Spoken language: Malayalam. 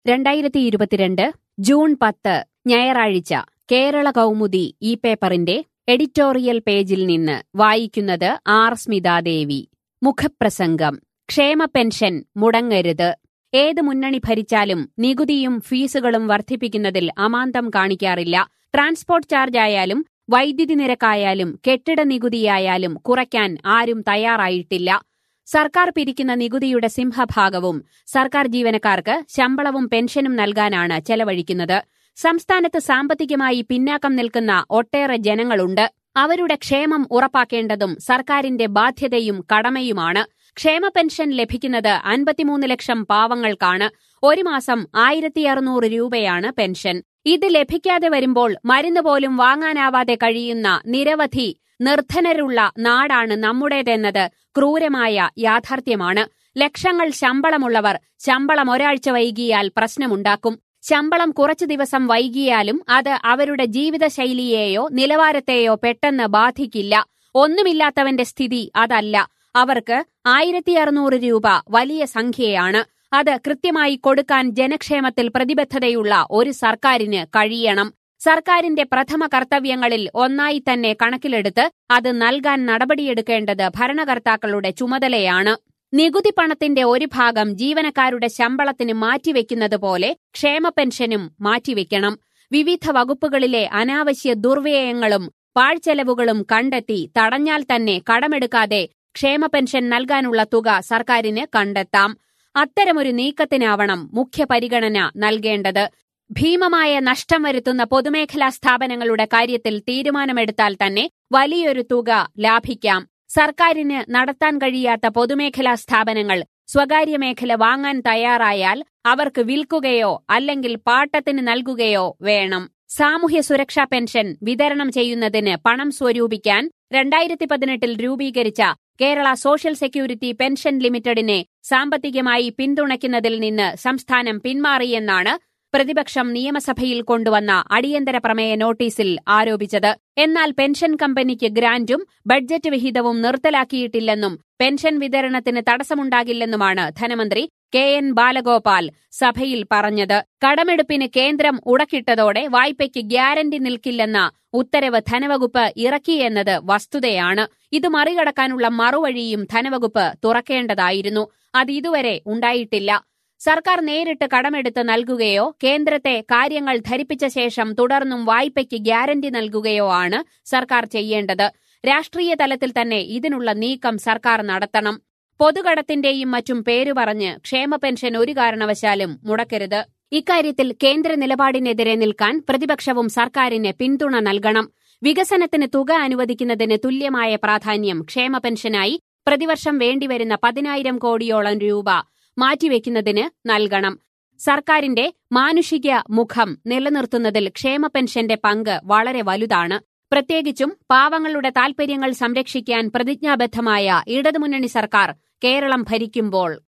രണ്ടായിരത്തി ഇരുപത്തിരണ്ട് ജൂൺ പത്ത് ഞായറാഴ്ച കേരള കൗമുദി ഈ പേപ്പറിന്റെ എഡിറ്റോറിയൽ പേജിൽ നിന്ന് വായിക്കുന്നത് ആർ സ്മിതാദേവി മുഖപ്രസംഗം ക്ഷേമ പെൻഷൻ മുടങ്ങരുത് ഏത് മുന്നണി ഭരിച്ചാലും നികുതിയും ഫീസുകളും വർദ്ധിപ്പിക്കുന്നതിൽ അമാന്തം കാണിക്കാറില്ല ട്രാൻസ്പോർട്ട് ചാർജ് ആയാലും വൈദ്യുതി നിരക്കായാലും കെട്ടിട നികുതിയായാലും കുറയ്ക്കാൻ ആരും തയ്യാറായിട്ടില്ല സർക്കാർ പിരിക്കുന്ന നികുതിയുടെ സിംഹഭാഗവും സർക്കാർ ജീവനക്കാർക്ക് ശമ്പളവും പെൻഷനും നൽകാനാണ് ചെലവഴിക്കുന്നത് സംസ്ഥാനത്ത് സാമ്പത്തികമായി പിന്നാക്കം നിൽക്കുന്ന ഒട്ടേറെ ജനങ്ങളുണ്ട് അവരുടെ ക്ഷേമം ഉറപ്പാക്കേണ്ടതും സർക്കാരിന്റെ ബാധ്യതയും കടമയുമാണ് ക്ഷേമ പെൻഷൻ ലഭിക്കുന്നത് അൻപത്തിമൂന്ന് ലക്ഷം പാവങ്ങൾക്കാണ് ഒരു മാസം ആയിരത്തി അറുന്നൂറ് രൂപയാണ് പെൻഷൻ ഇത് ലഭിക്കാതെ വരുമ്പോൾ മരുന്ന് പോലും വാങ്ങാനാവാതെ കഴിയുന്ന നിരവധി നിർധനരുള്ള നാടാണ് നമ്മുടേതെന്നത് ക്രൂരമായ യാഥാർത്ഥ്യമാണ് ലക്ഷങ്ങൾ ശമ്പളമുള്ളവർ ശമ്പളം ഒരാഴ്ച വൈകിയാൽ പ്രശ്നമുണ്ടാക്കും ശമ്പളം കുറച്ചു ദിവസം വൈകിയാലും അത് അവരുടെ ജീവിതശൈലിയെയോ നിലവാരത്തെയോ പെട്ടെന്ന് ബാധിക്കില്ല ഒന്നുമില്ലാത്തവന്റെ സ്ഥിതി അതല്ല അവർക്ക് ആയിരത്തി അറുന്നൂറ് രൂപ വലിയ സംഖ്യയാണ് അത് കൃത്യമായി കൊടുക്കാൻ ജനക്ഷേമത്തിൽ പ്രതിബദ്ധതയുള്ള ഒരു സർക്കാരിന് കഴിയണം സർക്കാരിന്റെ പ്രഥമ കർത്തവ്യങ്ങളിൽ ഒന്നായി തന്നെ കണക്കിലെടുത്ത് അത് നൽകാൻ നടപടിയെടുക്കേണ്ടത് ഭരണകർത്താക്കളുടെ ചുമതലയാണ് നികുതി പണത്തിന്റെ ഒരു ഭാഗം ജീവനക്കാരുടെ ശമ്പളത്തിന് മാറ്റിവെക്കുന്നത് പോലെ ക്ഷേമ പെൻഷനും മാറ്റിവെക്കണം വിവിധ വകുപ്പുകളിലെ അനാവശ്യ ദുർവ്യയങ്ങളും പാഴ്ചെലവുകളും കണ്ടെത്തി തടഞ്ഞാൽ തന്നെ കടമെടുക്കാതെ ക്ഷേമ പെൻഷൻ നൽകാനുള്ള തുക സർക്കാരിന് കണ്ടെത്താം അത്തരമൊരു നീക്കത്തിനാവണം മുഖ്യ പരിഗണന നൽകേണ്ടത് ഭീമമായ നഷ്ടം വരുത്തുന്ന പൊതുമേഖലാ സ്ഥാപനങ്ങളുടെ കാര്യത്തിൽ തീരുമാനമെടുത്താൽ തന്നെ വലിയൊരു തുക ലാഭിക്കാം സർക്കാരിന് നടത്താൻ കഴിയാത്ത പൊതുമേഖലാ സ്ഥാപനങ്ങൾ സ്വകാര്യ മേഖല വാങ്ങാൻ തയ്യാറായാൽ അവർക്ക് വിൽക്കുകയോ അല്ലെങ്കിൽ പാട്ടത്തിന് നൽകുകയോ വേണം സാമൂഹ്യ സുരക്ഷാ പെൻഷൻ വിതരണം ചെയ്യുന്നതിന് പണം സ്വരൂപിക്കാൻ രണ്ടായിരത്തി പതിനെട്ടിൽ രൂപീകരിച്ച കേരള സോഷ്യൽ സെക്യൂരിറ്റി പെൻഷൻ ലിമിറ്റഡിനെ സാമ്പത്തികമായി പിന്തുണയ്ക്കുന്നതിൽ നിന്ന് സംസ്ഥാനം പിന്മാറിയെന്നാണ് പ്രതിപക്ഷം നിയമസഭയിൽ കൊണ്ടുവന്ന അടിയന്തര പ്രമേയ നോട്ടീസിൽ ആരോപിച്ചത് എന്നാൽ പെൻഷൻ കമ്പനിക്ക് ഗ്രാന്റും ബഡ്ജറ്റ് വിഹിതവും നിർത്തലാക്കിയിട്ടില്ലെന്നും പെൻഷൻ വിതരണത്തിന് തടസ്സമുണ്ടാകില്ലെന്നുമാണ് ധനമന്ത്രി കെ എൻ ബാലഗോപാൽ സഭയിൽ പറഞ്ഞത് കടമെടുപ്പിന് കേന്ദ്രം ഉടക്കിട്ടതോടെ വായ്പയ്ക്ക് ഗ്യാരണ്ടി നിൽക്കില്ലെന്ന ഉത്തരവ് ധനവകുപ്പ് ഇറക്കിയെന്നത് വസ്തുതയാണ് ഇത് മറികടക്കാനുള്ള മറുവഴിയും ധനവകുപ്പ് തുറക്കേണ്ടതായിരുന്നു അത് ഇതുവരെ ഉണ്ടായിട്ടില്ല സർക്കാർ നേരിട്ട് കടമെടുത്ത് നൽകുകയോ കേന്ദ്രത്തെ കാര്യങ്ങൾ ധരിപ്പിച്ച ശേഷം തുടർന്നും വായ്പയ്ക്ക് ഗ്യാരണ്ടി നൽകുകയോ ആണ് സർക്കാർ ചെയ്യേണ്ടത് രാഷ്ട്രീയ തലത്തിൽ തന്നെ ഇതിനുള്ള നീക്കം സർക്കാർ നടത്തണം പൊതുകടത്തിന്റെയും മറ്റും പേരു പറഞ്ഞ് ക്ഷേമ പെൻഷൻ ഒരു കാരണവശാലും മുടക്കരുത് ഇക്കാര്യത്തിൽ കേന്ദ്ര നിലപാടിനെതിരെ നിൽക്കാൻ പ്രതിപക്ഷവും സർക്കാരിന് പിന്തുണ നൽകണം വികസനത്തിന് തുക അനുവദിക്കുന്നതിന് തുല്യമായ പ്രാധാന്യം ക്ഷേമ പെൻഷനായി പ്രതിവർഷം വേണ്ടിവരുന്ന പതിനായിരം കോടിയോളം രൂപ മാറ്റിവെക്കുന്നതിന് നൽകണം സർക്കാരിന്റെ മാനുഷിക മുഖം നിലനിർത്തുന്നതിൽ ക്ഷേമ പെൻഷന്റെ പങ്ക് വളരെ വലുതാണ് പ്രത്യേകിച്ചും പാവങ്ങളുടെ താൽപര്യങ്ങൾ സംരക്ഷിക്കാൻ പ്രതിജ്ഞാബദ്ധമായ ഇടതുമുന്നണി സർക്കാർ കേരളം ഭരിക്കുമ്പോൾ